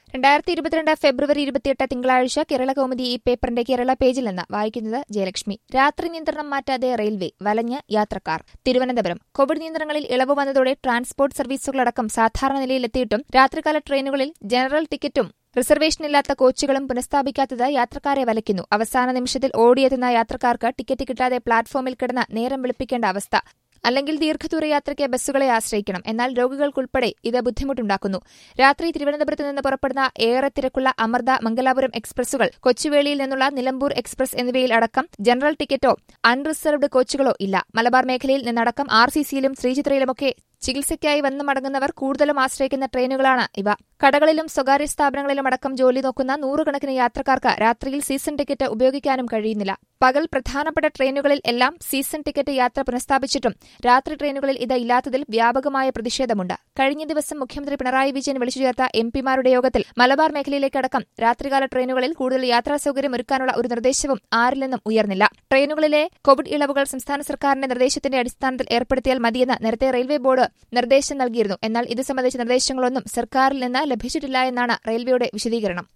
രണ്ടായിരത്തി ഇരുപത്തിരണ്ട് ഫെബ്രുവരി ഇരുപത്തിയെട്ട് തിങ്കളാഴ്ച കേരള കൗമുദി ഈ പേപ്പറിന്റെ കേരള പേജിൽ നിന്ന് വായിക്കുന്നത് ജയലക്ഷ്മി രാത്രി നിയന്ത്രണം മാറ്റാതെ റെയിൽവേ വലഞ്ഞ് യാത്രക്കാർ തിരുവനന്തപുരം കോവിഡ് നിയന്ത്രണങ്ങളിൽ ഇളവ് വന്നതോടെ ട്രാൻസ്പോർട്ട് സർവീസുകളടക്കം സാധാരണ നിലയിലെത്തിയിട്ടും രാത്രികാല ട്രെയിനുകളിൽ ജനറൽ ടിക്കറ്റും റിസർവേഷനില്ലാത്ത കോച്ചുകളും പുനഃസ്ഥാപിക്കാത്തത് യാത്രക്കാരെ വലയ്ക്കുന്നു അവസാന നിമിഷത്തിൽ ഓടിയെത്തുന്ന യാത്രക്കാർക്ക് ടിക്കറ്റ് കിട്ടാതെ പ്ലാറ്റ്ഫോമിൽ കിടന്ന് നേരം വെളുപ്പിക്കേണ്ട അവസ്ഥ അല്ലെങ്കിൽ ദീർഘദൂര യാത്രയ്ക്ക് ബസ്സുകളെ ആശ്രയിക്കണം എന്നാൽ രോഗികൾക്കുൾപ്പെടെ ഇത് ബുദ്ധിമുട്ടുണ്ടാക്കുന്നു രാത്രി തിരുവനന്തപുരത്ത് നിന്ന് പുറപ്പെടുന്ന ഏറെ തിരക്കുള്ള അമൃത മംഗലാപുരം എക്സ്പ്രസുകൾ കൊച്ചുവേളിയിൽ നിന്നുള്ള നിലമ്പൂർ എക്സ്പ്രസ് എന്നിവയിൽ അടക്കം ജനറൽ ടിക്കറ്റോ അൺറിസർവ്ഡ് കോച്ചുകളോ ഇല്ല മലബാർ മേഖലയിൽ നിന്നടക്കം ആർ സി സിയിലും ശ്രീചിത്രയിലുമൊക്കെ ചികിത്സയ്ക്കായി വന്നു മടങ്ങുന്നവർ കൂടുതലും ആശ്രയിക്കുന്ന ട്രെയിനുകളാണ് ഇവ കടകളിലും സ്വകാര്യ സ്ഥാപനങ്ങളിലും അടക്കം ജോലി നോക്കുന്ന നൂറുകണക്കിന് യാത്രക്കാർക്ക് രാത്രിയിൽ സീസൺ ടിക്കറ്റ് ഉപയോഗിക്കാനും കഴിയുന്നില്ല പകൽ പ്രധാനപ്പെട്ട ട്രെയിനുകളിൽ എല്ലാം സീസൺ ടിക്കറ്റ് യാത്ര പുനഃസ്ഥാപിച്ചിട്ടും രാത്രി ട്രെയിനുകളിൽ ഇത് ഇല്ലാത്തതിൽ വ്യാപകമായ പ്രതിഷേധമുണ്ട് കഴിഞ്ഞ ദിവസം മുഖ്യമന്ത്രി പിണറായി വിജയൻ വിളിച്ചു ചേർത്ത എം പിമാരുടെ യോഗത്തിൽ മലബാർ മേഖലയിലേക്കടക്കം രാത്രികാല ട്രെയിനുകളിൽ കൂടുതൽ യാത്രാ സൌകര്യം ഒരുക്കാനുള്ള ഒരു നിർദ്ദേശവും ആരിൽ നിന്നും ഉയർന്നില്ല ട്രെയിനുകളിലെ കോവിഡ് ഇളവുകൾ സംസ്ഥാന സർക്കാരിന്റെ നിർദ്ദേശത്തിന്റെ അടിസ്ഥാനത്തിൽ ഏർപ്പെടുത്തിയാൽ മതിയെന്ന് നേരത്തെ റെയിൽവേ ബോർഡ് നിർദ്ദേശം നൽകിയിരുന്നു എന്നാൽ ഇത് സംബന്ധിച്ച നിർദ്ദേശങ്ങളൊന്നും സർക്കാരിൽ നിന്ന് ലഭിച്ചിട്ടില്ല എന്നാണ് റെയിൽവേയുടെ വിശദീകരണം